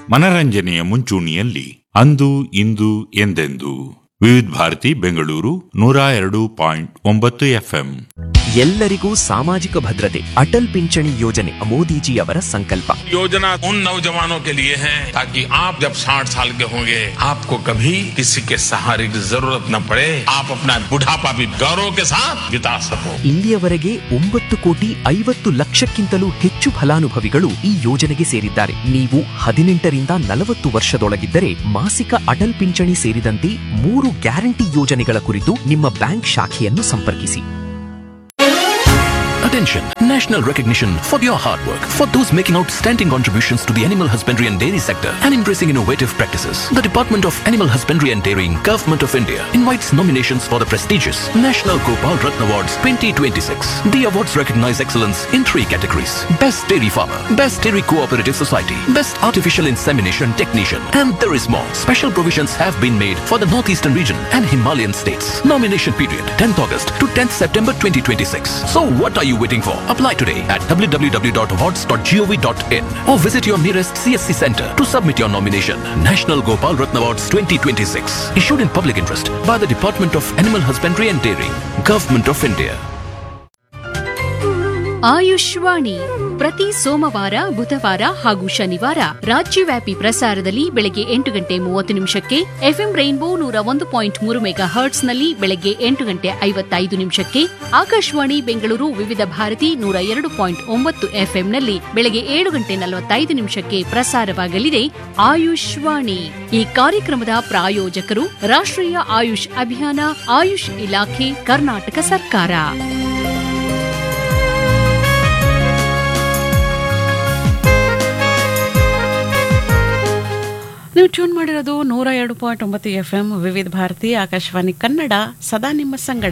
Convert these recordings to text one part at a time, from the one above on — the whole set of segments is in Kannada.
ಮನರಂಜನೆಯ ಮುಂಚೂಣಿಯಲ್ಲಿ ಅಂದು ಇಂದು ಎಂದೆಂದು ವಿವಿಧ ಭಾರತಿ ಬೆಂಗಳೂರು ನೂರ ಎರಡು ಪಾಯಿಂಟ್ ಒಂಬತ್ತು ಎಫ್ಎಂ ಎಲ್ಲರಿಗೂ ಸಾಮಾಜಿಕ ಭದ್ರತೆ ಅಟಲ್ ಪಿಂಚಣಿ ಯೋಜನೆ ಮೋದಿಜಿಯವರ ಸಂಕಲ್ಪ योजना उन नौजवानों के लिए है ताकि आप जब 60 साल के होंगे आपको कभी किसी के सहारे की जरूरत न पड़े आप अपना बुढ़ापा भी गौरव के साथ बिता सको ಇಲ್ಲಿಯವರೆಗೆ ಒಂಬತ್ತು ಕೋಟಿ ಐವತ್ತು ಲಕ್ಷಕ್ಕಿಂತಲೂ ಹೆಚ್ಚು ಫಲಾನುಭವಿಗಳು ಈ ಯೋಜನೆಗೆ ಸೇರಿದ್ದಾರೆ ನೀವು ಹದಿನೆಂಟರಿಂದ ನಲವತ್ತು ವರ್ಷದೊಳಗಿದ್ದರೆ ಮಾಸಿಕ ಅಟಲ್ ಪಿಂಚಣಿ ಸೇರಿದಂತೆ ಮೂರು ಗ್ಯಾರಂಟಿ ಯೋಜನೆಗಳ ಕುರಿತು ನಿಮ್ಮ ಬ್ಯಾಂಕ್ ಶಾಖೆಯನ್ನು ಸಂಪರ್ಕಿಸಿ Attention! National recognition for your hard work. For those making outstanding contributions to the animal husbandry and dairy sector and embracing innovative practices, the Department of Animal Husbandry and Dairying, Government of India invites nominations for the prestigious National Gopal Ratna Awards 2026. The awards recognize excellence in three categories. Best Dairy Farmer, Best Dairy Cooperative Society, Best Artificial Insemination Technician, and there is more. Special provisions have been made for the Northeastern region and Himalayan states. Nomination period 10th August to 10th September 2026. So what are you waiting for? Apply today at www.awards.gov.in or visit your nearest CSC center to submit your nomination. National Gopal Ratna Awards 2026. Issued in public interest by the Department of Animal Husbandry and Dairying, Government of India. ಆಯುಷ್ವಾಣಿ ಪ್ರತಿ ಸೋಮವಾರ ಬುಧವಾರ ಹಾಗೂ ಶನಿವಾರ ರಾಜ್ಯವ್ಯಾಪಿ ಪ್ರಸಾರದಲ್ಲಿ ಬೆಳಗ್ಗೆ ಎಂಟು ಗಂಟೆ ಮೂವತ್ತು ನಿಮಿಷಕ್ಕೆ ಎಫ್ಎಂ ರೈನ್ಬೋ ನೂರ ಒಂದು ಪಾಯಿಂಟ್ ಮೂರು ಮೆಗಾ ಹರ್ಟ್ಸ್ನಲ್ಲಿ ಬೆಳಗ್ಗೆ ಎಂಟು ಗಂಟೆ ಐವತ್ತೈದು ನಿಮಿಷಕ್ಕೆ ಆಕಾಶವಾಣಿ ಬೆಂಗಳೂರು ವಿವಿಧ ಭಾರತಿ ನೂರ ಎರಡು ಪಾಯಿಂಟ್ ಒಂಬತ್ತು ಎಫ್ಎಂನಲ್ಲಿ ಬೆಳಗ್ಗೆ ಏಳು ಗಂಟೆ ನಲವತ್ತೈದು ನಿಮಿಷಕ್ಕೆ ಪ್ರಸಾರವಾಗಲಿದೆ ಆಯುಷ್ವಾಣಿ ಈ ಕಾರ್ಯಕ್ರಮದ ಪ್ರಾಯೋಜಕರು ರಾಷ್ಟ್ರೀಯ ಆಯುಷ್ ಅಭಿಯಾನ ಆಯುಷ್ ಇಲಾಖೆ ಕರ್ನಾಟಕ ಸರ್ಕಾರ ನೀವು ಟ್ಯೂನ್ ಮಾಡಿರೋದು ನೂರ ಎರಡು ಪಾಯಿಂಟ್ ಒಂಬತ್ತು ಎಫ್ ಎಂ ವಿವಿಧ ಭಾರತಿ ಆಕಾಶವಾಣಿ ಕನ್ನಡ ಸದಾ ನಿಮ್ಮ ಸಂಗಡ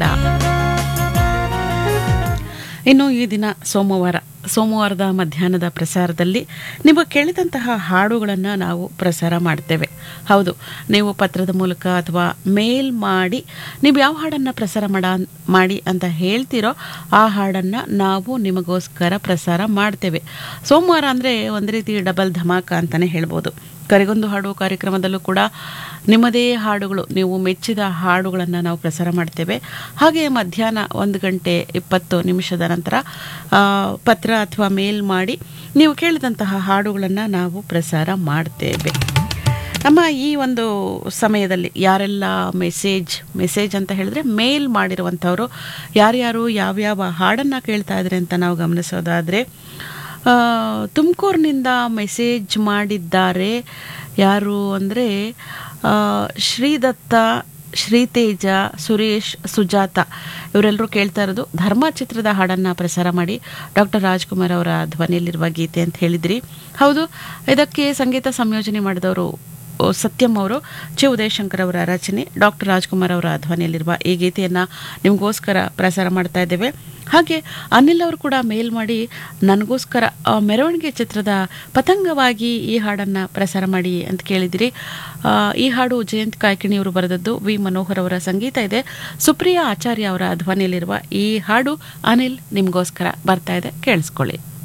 ಇನ್ನು ಈ ದಿನ ಸೋಮವಾರ ಸೋಮವಾರದ ಮಧ್ಯಾಹ್ನದ ಪ್ರಸಾರದಲ್ಲಿ ನೀವು ಕೇಳಿದಂತಹ ಹಾಡುಗಳನ್ನು ನಾವು ಪ್ರಸಾರ ಮಾಡ್ತೇವೆ ಹೌದು ನೀವು ಪತ್ರದ ಮೂಲಕ ಅಥವಾ ಮೇಲ್ ಮಾಡಿ ನೀವು ಯಾವ ಹಾಡನ್ನು ಪ್ರಸಾರ ಮಾಡ ಮಾಡಿ ಅಂತ ಹೇಳ್ತೀರೋ ಆ ಹಾಡನ್ನು ನಾವು ನಿಮಗೋಸ್ಕರ ಪ್ರಸಾರ ಮಾಡ್ತೇವೆ ಸೋಮವಾರ ಅಂದರೆ ಒಂದು ರೀತಿ ಡಬಲ್ ಧಮಾಕ ಅಂತಲೇ ಹೇಳ್ಬೋದು ಕರೆಗೊಂದು ಹಾಡು ಕಾರ್ಯಕ್ರಮದಲ್ಲೂ ಕೂಡ ನಿಮ್ಮದೇ ಹಾಡುಗಳು ನೀವು ಮೆಚ್ಚಿದ ಹಾಡುಗಳನ್ನು ನಾವು ಪ್ರಸಾರ ಮಾಡ್ತೇವೆ ಹಾಗೆ ಮಧ್ಯಾಹ್ನ ಒಂದು ಗಂಟೆ ಇಪ್ಪತ್ತು ನಿಮಿಷದ ನಂತರ ಆ, ಪತ್ರ ಅಥವಾ ಮೇಲ್ ಮಾಡಿ ನೀವು ಕೇಳಿದಂತಹ ಹಾಡುಗಳನ್ನು ನಾವು ಪ್ರಸಾರ ಮಾಡ್ತೇವೆ ನಮ್ಮ ಈ ಒಂದು ಸಮಯದಲ್ಲಿ ಯಾರೆಲ್ಲ ಮೆಸೇಜ್ ಮೆಸೇಜ್ ಅಂತ ಹೇಳಿದ್ರೆ ಮೇಲ್ ಮಾಡಿರುವಂಥವರು ಯಾರ್ಯಾರು ಯಾವ್ಯಾವ ಹಾಡನ್ನು ಕೇಳ್ತಾ ಇದ್ದಾರೆ ಅಂತ ನಾವು ಗಮನಿಸೋದಾದರೆ ತುಮಕೂರಿನಿಂದ ಮೆಸೇಜ್ ಮಾಡಿದ್ದಾರೆ ಯಾರು ಅಂದರೆ ಶ್ರೀದತ್ತ ಶ್ರೀತೇಜ ಸುರೇಶ್ ಸುಜಾತ ಇವರೆಲ್ಲರೂ ಕೇಳ್ತಾ ಇರೋದು ಧರ್ಮ ಚಿತ್ರದ ಹಾಡನ್ನು ಪ್ರಸಾರ ಮಾಡಿ ಡಾಕ್ಟರ್ ರಾಜ್ಕುಮಾರ್ ಅವರ ಧ್ವನಿಯಲ್ಲಿರುವ ಗೀತೆ ಅಂತ ಹೇಳಿದ್ರಿ ಹೌದು ಇದಕ್ಕೆ ಸಂಗೀತ ಸಂಯೋಜನೆ ಮಾಡಿದವರು ಓ, ಸತ್ಯಂ ಅವರು ಚಿ ಉದಯಶಂಕರ್ ಅವರ ರಚನೆ ಡಾಕ್ಟರ್ ರಾಜ್ಕುಮಾರ್ ಅವರ ಧ್ವನಿಯಲ್ಲಿರುವ ಈ ಗೀತೆಯನ್ನು ನಿಮಗೋಸ್ಕರ ಪ್ರಸಾರ ಮಾಡ್ತಾ ಇದ್ದೇವೆ ಹಾಗೆ ಅನಿಲ್ ಅವರು ಕೂಡ ಮೇಲ್ ಮಾಡಿ ನನಗೋಸ್ಕರ ಆ, ಮೆರವಣಿಗೆ ಚಿತ್ರದ ಪತಂಗವಾಗಿ ಈ ಹಾಡನ್ನು ಪ್ರಸಾರ ಮಾಡಿ ಅಂತ ಕೇಳಿದಿರಿ ಆ, ಈ ಹಾಡು ಜಯಂತ್ ಕಾಯ್ಕಿಣಿಯವರು ಬರೆದದ್ದು ವಿ ಮನೋಹರ್ ಅವರ ಸಂಗೀತ ಇದೆ ಸುಪ್ರಿಯಾ ಆಚಾರ್ಯ ಅವರ ಧ್ವನಿಯಲ್ಲಿರುವ ಈ ಹಾಡು ಅನಿಲ್ ನಿಮಗೋಸ್ಕರ ಬರ್ತಾ ಇದೆ ಕೇಳಿಸ್ಕೊಳ್ಳಿ